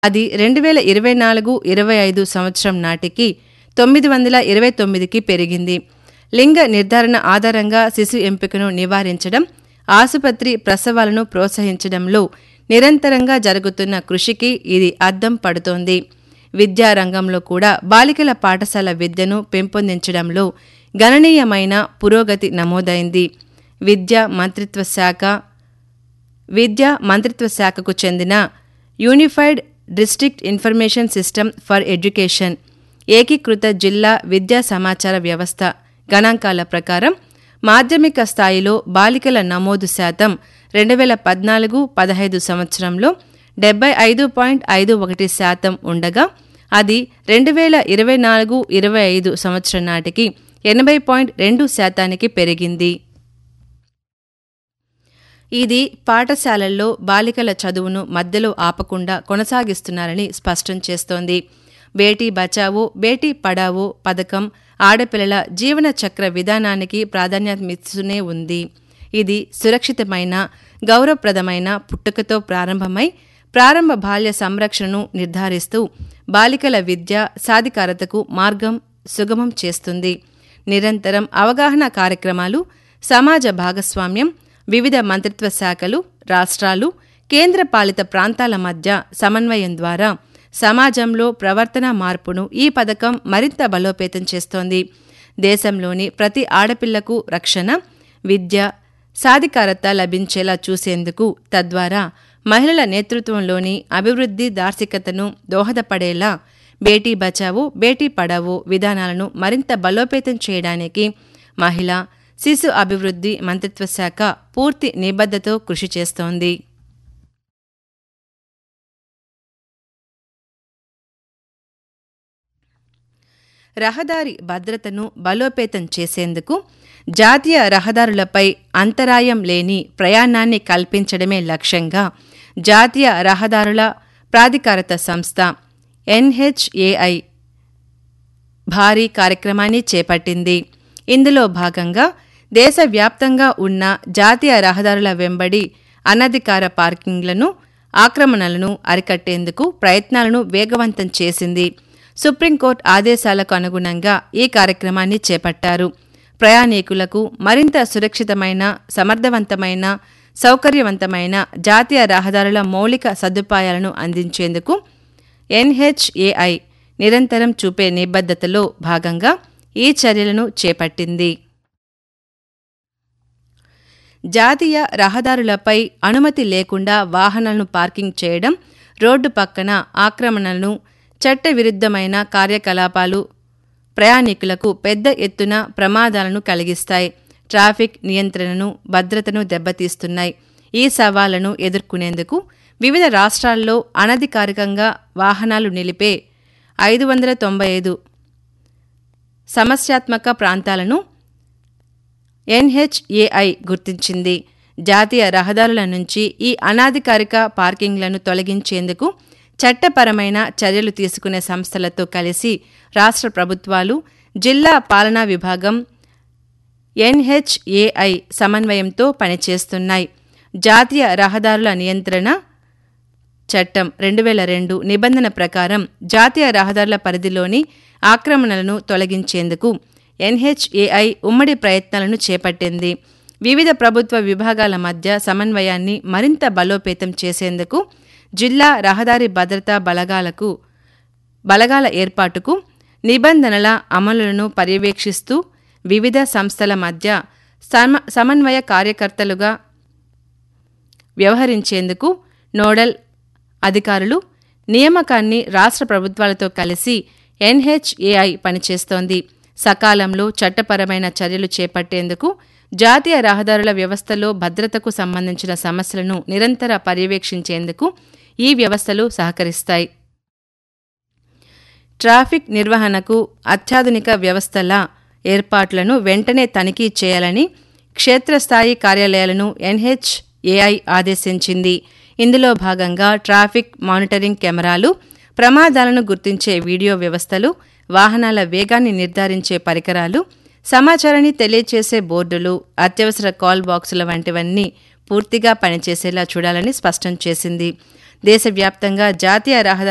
అది రెండు వేల ఇరవై నాలుగు ఇరవై ఐదు సంవత్సరం నాటికి తొమ్మిది వందల ఇరవై తొమ్మిదికి పెరిగింది లింగ నిర్ధారణ ఆధారంగా శిశు ఎంపికను నివారించడం ఆసుపత్రి ప్రసవాలను ప్రోత్సహించడంలో నిరంతరంగా జరుగుతున్న కృషికి ఇది అద్దం పడుతోంది విద్యారంగంలో కూడా బాలికల పాఠశాల విద్యను పెంపొందించడంలో గణనీయమైన పురోగతి నమోదైంది విద్యా మంత్రిత్వ శాఖ విద్యా మంత్రిత్వ శాఖకు చెందిన unified district information system for education ఏకీకృత జిల్లా విద్యా సమాచార వ్యవస్థ గణాంకాల ప్రకారం మాధ్యమిక స్థాయిలో బాలికల నమోదు శాతం రెండు వేల పద్నాలుగు పదహైదు సంవత్సరంలో డెబ్బై ఐదు పాయింట్ ఐదు ఒకటి శాతం ఉండగా అది రెండు వేల ఇరవై నాలుగు ఇరవై ఐదు సంవత్సరం నాటికి ఎనభై పాయింట్ రెండు శాతానికి పెరిగింది ఇది పాఠశాలల్లో బాలికల చదువును మధ్యలో ఆపకుండా కొనసాగిస్తున్నారని స్పష్టం చేస్తోంది బేటీ బచావో బేటీ పడావో పథకం ఆడపిల్లల జీవన చక్ర విధానానికి ప్రాధాన్యతమిస్తూనే ఉంది ఇది సురక్షితమైన గౌరవప్రదమైన పుట్టుకతో ప్రారంభమై ప్రారంభ బాల్య సంరక్షణను నిర్ధారిస్తూ బాలికల విద్య సాధికారతకు మార్గం సుగమం చేస్తుంది నిరంతరం అవగాహన కార్యక్రమాలు సమాజ భాగస్వామ్యం వివిధ మంత్రిత్వ శాఖలు రాష్ట్రాలు కేంద్రపాలిత ప్రాంతాల మధ్య సమన్వయం ద్వారా సమాజంలో ప్రవర్తన మార్పును ఈ పథకం మరింత బలోపేతం చేస్తోంది దేశంలోని ప్రతి ఆడపిల్లకు రక్షణ విద్య సాధికారత లభించేలా చూసేందుకు తద్వారా మహిళల నేతృత్వంలోని అభివృద్ధి దార్శికతను దోహదపడేలా బేటీ బచావో బేటీ పడావో విధానాలను మరింత బలోపేతం చేయడానికి మహిళా శిశు అభివృద్ధి మంత్రిత్వ శాఖ పూర్తి నిబద్ధతో కృషి చేస్తోంది రహదారి భద్రతను బలోపేతం చేసేందుకు జాతీయ రహదారులపై అంతరాయం లేని ప్రయాణాన్ని కల్పించడమే లక్ష్యంగా జాతీయ రహదారుల ప్రాధికారత సంస్థ ఎన్హెచ్ఏఐ భారీ కార్యక్రమాన్ని చేపట్టింది ఇందులో భాగంగా దేశవ్యాప్తంగా ఉన్న జాతీయ రహదారుల వెంబడి అనధికార పార్కింగ్లను ఆక్రమణలను అరికట్టేందుకు ప్రయత్నాలను వేగవంతం చేసింది సుప్రీంకోర్టు ఆదేశాలకు అనుగుణంగా ఈ కార్యక్రమాన్ని చేపట్టారు ప్రయాణికులకు మరింత సురక్షితమైన సమర్థవంతమైన సౌకర్యవంతమైన జాతీయ రహదారుల మౌలిక సదుపాయాలను అందించేందుకు ఎన్హెచ్ఏఐ నిరంతరం చూపే నిబద్ధతలో భాగంగా ఈ చర్యలను చేపట్టింది జాతీయ రహదారులపై అనుమతి లేకుండా వాహనాలను పార్కింగ్ చేయడం రోడ్డు పక్కన ఆక్రమణలను చట్టవిరుద్ధమైన కార్యకలాపాలు ప్రయాణికులకు పెద్ద ఎత్తున ప్రమాదాలను కలిగిస్తాయి ట్రాఫిక్ నియంత్రణను భద్రతను దెబ్బతీస్తున్నాయి ఈ సవాళ్లను ఎదుర్కొనేందుకు వివిధ రాష్ట్రాల్లో అనధికారికంగా వాహనాలు నిలిపే ఐదు వందల తొంభై ఐదు సమస్యాత్మక ప్రాంతాలను ఎన్హెచ్ఏఐ గుర్తించింది జాతీయ రహదారుల నుంచి ఈ అనాధికారిక పార్కింగ్లను తొలగించేందుకు చట్టపరమైన చర్యలు తీసుకునే సంస్థలతో కలిసి రాష్ట్ర ప్రభుత్వాలు జిల్లా పాలనా విభాగం ఎన్హెచ్ఏఐ సమన్వయంతో పనిచేస్తున్నాయి జాతీయ రహదారుల నియంత్రణ చట్టం రెండు వేల రెండు నిబంధన ప్రకారం జాతీయ రహదారుల పరిధిలోని ఆక్రమణలను తొలగించేందుకు ఎన్హెచ్ఏఐ ఉమ్మడి ప్రయత్నాలను చేపట్టింది వివిధ ప్రభుత్వ విభాగాల మధ్య సమన్వయాన్ని మరింత బలోపేతం చేసేందుకు జిల్లా రహదారి భద్రతా బలగాలకు బలగాల ఏర్పాటుకు నిబంధనల అమలులను పర్యవేక్షిస్తూ వివిధ సంస్థల మధ్య సమ సమన్వయ కార్యకర్తలుగా వ్యవహరించేందుకు నోడల్ అధికారులు నియామకాన్ని రాష్ట్ర ప్రభుత్వాలతో కలిసి ఎన్హెచ్ఏఐ పనిచేస్తోంది సకాలంలో చట్టపరమైన చర్యలు చేపట్టేందుకు జాతీయ రహదారుల వ్యవస్థలో భద్రతకు సంబంధించిన సమస్యలను నిరంతర పర్యవేక్షించేందుకు ఈ వ్యవస్థలు సహకరిస్తాయి ట్రాఫిక్ నిర్వహణకు అత్యాధునిక వ్యవస్థల ఏర్పాట్లను వెంటనే తనిఖీ చేయాలని క్షేత్రస్థాయి కార్యాలయాలను ఎన్హెచ్ఏఐ ఆదేశించింది ఇందులో భాగంగా ట్రాఫిక్ మానిటరింగ్ కెమెరాలు ప్రమాదాలను గుర్తించే వీడియో వ్యవస్థలు వాహనాల వేగాన్ని నిర్ధారించే పరికరాలు సమాచారాన్ని తెలియచేసే బోర్డులు అత్యవసర కాల్ బాక్సుల వంటివన్నీ పూర్తిగా పనిచేసేలా చూడాలని స్పష్టం చేసింది దేశవ్యాప్తంగా జాతీయ రహదారి